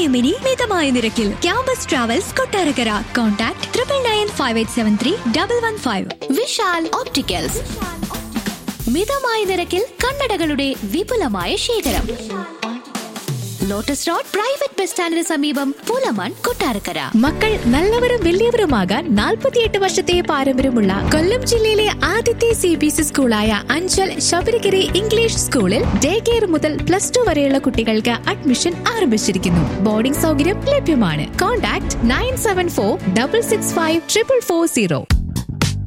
എവിടെയും ഇനി മിതമായ നിരക്കിൽ campus travels Kottarakkara contact triple nine five eight seven three double one five Vishal opticals മിതമായ നിരക്കിൽ കണ്ണടകളുടെ വിപുലമായ ശേഖരം ലോട്ടസ് റോഡ് പ്രൈവറ്റ് ബസ് സ്റ്റാൻഡിന് സമീപം പൂലമൺ കൊട്ടാരക്കര മക്കൾ നല്ലവരും വലിയവരുമാകാൻ നാൽപ്പത്തിയെട്ട് വർഷത്തെ പാരമ്പര്യമുള്ള കൊല്ലം ജില്ലയിലെ ആദ്യത്തെ സി ബി എസ് സ്കൂളായ അഞ്ചൽ ശബരിഗിരി ഇംഗ്ലീഷ് സ്കൂളിൽ ഡേ കെയർ മുതൽ പ്ലസ് ടു വരെയുള്ള കുട്ടികൾക്ക് അഡ്മിഷൻ ആരംഭിച്ചിരിക്കുന്നു ബോർഡിംഗ് സൗകര്യം ലഭ്യമാണ് contact nine seven four double six five triple four zero